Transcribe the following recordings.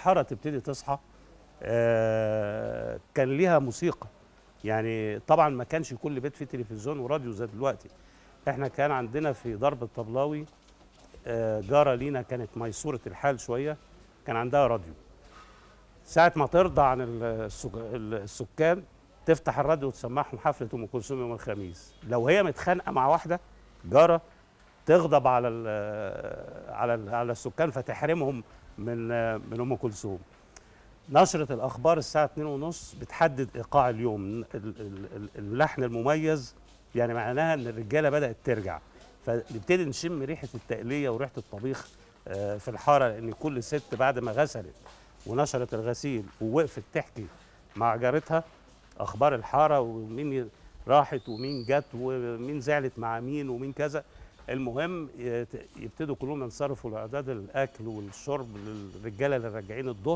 الحاره تبتدي تصحى آه، كان ليها موسيقى يعني طبعا ما كانش كل بيت فيه تلفزيون وراديو زي دلوقتي احنا كان عندنا في درب الطبلاوي آه، جاره لينا كانت ميسوره الحال شويه كان عندها راديو ساعه ما ترضى عن السك- السكان تفتح الراديو وتسمعهم حفله ام كلثوم يوم الخميس لو هي متخانقه مع واحده جاره تغضب على ال على ال على السكان فتحرمهم من من ام كلثوم نشرة الأخبار الساعة 2:30 بتحدد إيقاع اليوم ال- ال- ال- اللحن المميز يعني معناها إن الرجالة بدأت ترجع فنبتدي نشم ريحة التقلية وريحة الطبيخ آه، في الحارة لأن كل ست بعد ما غسلت ونشرت الغسيل ووقفت تحكي مع جارتها أخبار الحارة ومين ي- راحت ومين جت ومين زعلت مع مين ومين كذا المهم يت- يبتدوا كلهم ينصرفوا لإعداد الأكل والشرب للرجالة اللي راجعين الظهر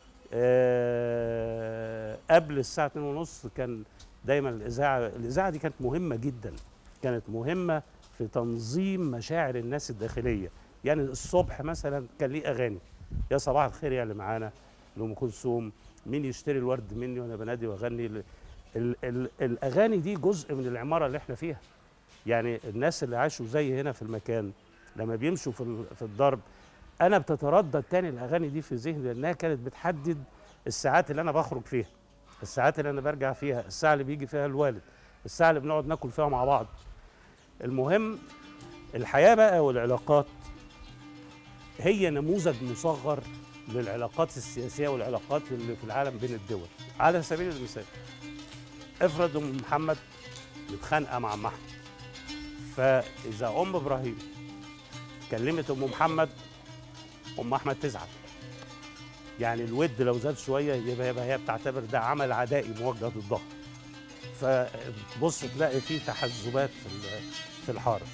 آه، قبل الساعة 2:30 كان دايما الإذاعة الإذاعة دي كانت مهمة جدا كانت مهمة في تنظيم مشاعر الناس الداخلية يعني الصبح مثلا كان ليه أغاني يا صباح الخير يا اللي معانا لأم كلثوم مين يشتري الورد مني وأنا بنادي وأغني ال ال ال الأغاني دي جزء من العمارة اللي احنا فيها يعني الناس اللي عاشوا زي هنا في المكان لما بيمشوا في ال- في الضرب انا بتتردد تاني الاغاني دي في ذهني لانها كانت بتحدد الساعات اللي انا بخرج فيها الساعات اللي انا برجع فيها الساعه اللي بيجي فيها الوالد الساعه اللي بنقعد ناكل فيها مع بعض المهم الحياه بقى والعلاقات هي نموذج مصغر للعلاقات السياسيه والعلاقات اللي في العالم بين الدول على سبيل المثال افرض ام محمد متخانقه مع ام احمد فاذا ام ابراهيم كلمت ام محمد ام احمد تزعل يعني الود لو زاد شويه يبقى يبقى هي بتعتبر ده عمل عدائي موجه ضدها فتبص تلاقي فيه تحزبات في ال- في الحاره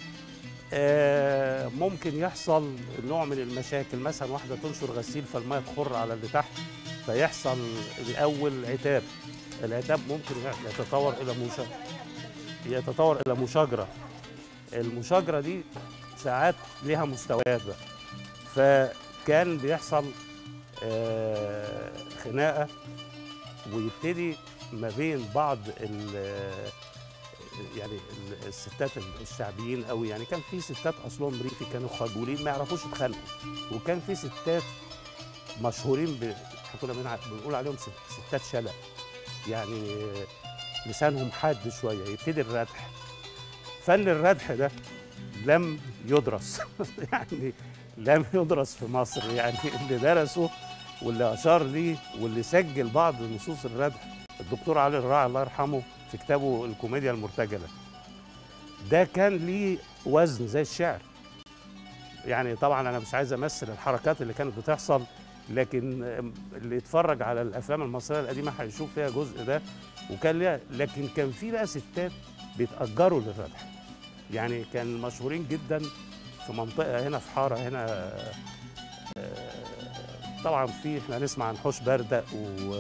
آه، ممكن يحصل نوع من المشاكل مثلا واحده تنشر غسيل فالميه تخر على اللي تحت فيحصل الاول عتاب العتاب ممكن يتطور الى مشاجره يتطور الى مشاجره المشاجره دي ساعات ليها مستويات بقى فكان بيحصل آه، خناقه ويبتدي ما بين بعض ال يعني ال- الستات الشعبيين قوي يعني كان في ستات اصلهم ريفي كانوا خجولين ما يعرفوش يتخانقوا وكان في ستات مشهورين ب... احنا كنا بنع- بنقول عليهم ست- ستات شلق يعني آه، لسانهم حاد شويه يبتدي الردح فن الردح ده لم يدرس يعني لم يدرس في مصر يعني اللي درسه واللي اشار ليه واللي سجل بعض نصوص الردح الدكتور علي الراعي الله يرحمه في كتابه الكوميديا المرتجله ده كان ليه وزن زي الشعر يعني طبعا انا مش عايز امثل الحركات اللي كانت بتحصل لكن اللي يتفرج على الافلام المصريه القديمه هيشوف فيها جزء ده وكان ليها لكن كان في بقى ستات بيتاجروا للردح يعني كان مشهورين جدا في منطقه هنا في حاره هنا آه، طبعا في احنا نسمع عن حوش بردق و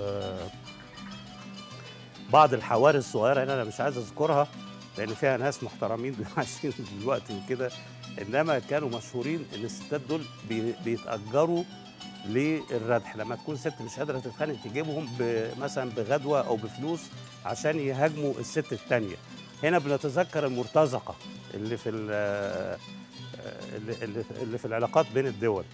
بعض الحواري الصغيره هنا انا مش عايز اذكرها لان فيها ناس محترمين عايشين دلوقتي وكده انما كانوا مشهورين ان الستات دول بي- بيتاجروا للردح لما تكون ست مش قادره تتخانق تجيبهم ب- مثلا بغدوه او بفلوس عشان يهاجموا الست التانيه هنا بنتذكر المرتزقه اللي في ال- اللي, اللي, اللي في العلاقات بين الدول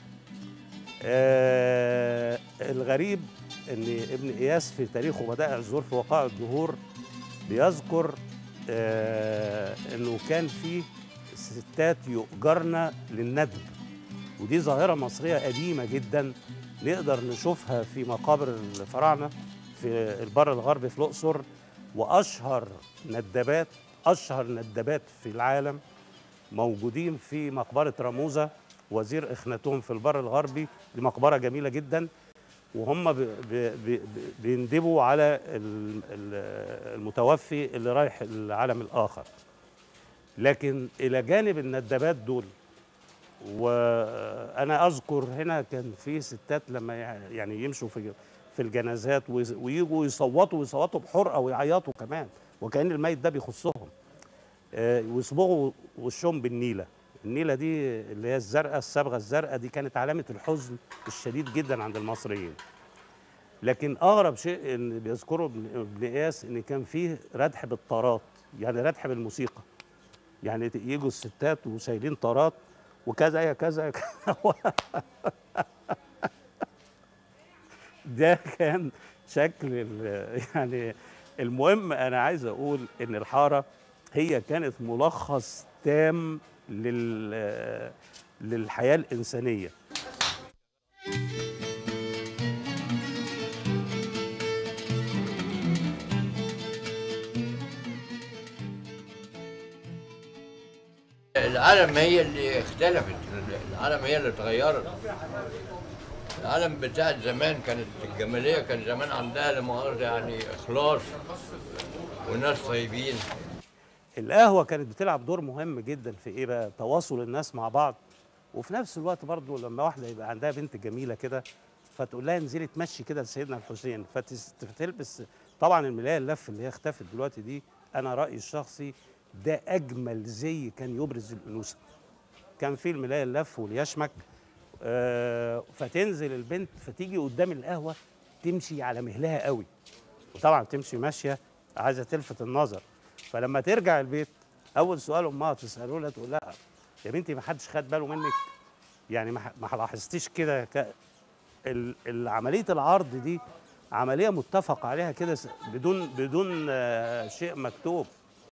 آه الغريب ان ابن اياس في تاريخه بدائع الزهور في وقائع الدهور بيذكر آه انه كان في ستات يؤجرن للندب ودي ظاهره مصريه قديمه جدا نقدر نشوفها في مقابر الفراعنه في البر الغربي في الاقصر واشهر ندبات اشهر ندبات في العالم موجودين في مقبره رموزه وزير اخناتون في البر الغربي دي مقبره جميله جدا وهم ب- ب- ب- بيندبوا على ال- ال- المتوفي اللي رايح العالم الاخر لكن الى جانب الندبات دول وانا اذكر هنا كان في ستات لما يع- يعني يمشوا في في الجنازات ويز- ويجوا يصوتوا ويصوتوا بحرقه ويعيطوا كمان وكان الميت ده بيخصهم آه، ويصبغوا وشهم بالنيله النيله دي اللي هي الزرقاء الصبغه الزرقاء دي كانت علامه الحزن الشديد جدا عند المصريين لكن اغرب شيء ان بيذكره ابن ابن اياس ان كان فيه ردح بالطارات يعني ردح بالموسيقى يعني ت- يجوا الستات وشايلين طارات وكذا يا كذا يا كذا ده كان شكل ال- يعني المهم انا عايز اقول ان الحاره هي كانت ملخص تام لل للحياه الانسانيه العالم هي اللي اختلفت العالم هي اللي اتغيرت العالم بتاع زمان كانت الجمالية كان زمان عندها لا مؤاخذة يعني إخلاص وناس طيبين القهوه كانت بتلعب دور مهم جدا في ايه بقى تواصل الناس مع بعض وفي نفس الوقت برضو لما واحده يبقى عندها بنت جميله كده فتقول لها انزلي تمشي كده لسيدنا الحسين فتس- فتلبس طبعا الملايه اللف اللي هي اختفت دلوقتي دي انا رايي الشخصي ده اجمل زي كان يبرز الانوثه كان في الملايه اللف واليشمك آه فتنزل البنت فتيجي قدام القهوه تمشي على مهلها قوي وطبعا تمشي ماشيه عايزه تلفت النظر فلما ترجع البيت اول سؤال امها تساله لها تقول لها يا بنتي ما حدش خد باله منك يعني ما ح- ما لاحظتيش كده ك- ال- ال- عمليه العرض دي عمليه متفق عليها كده س- بدون بدون آه، شيء مكتوب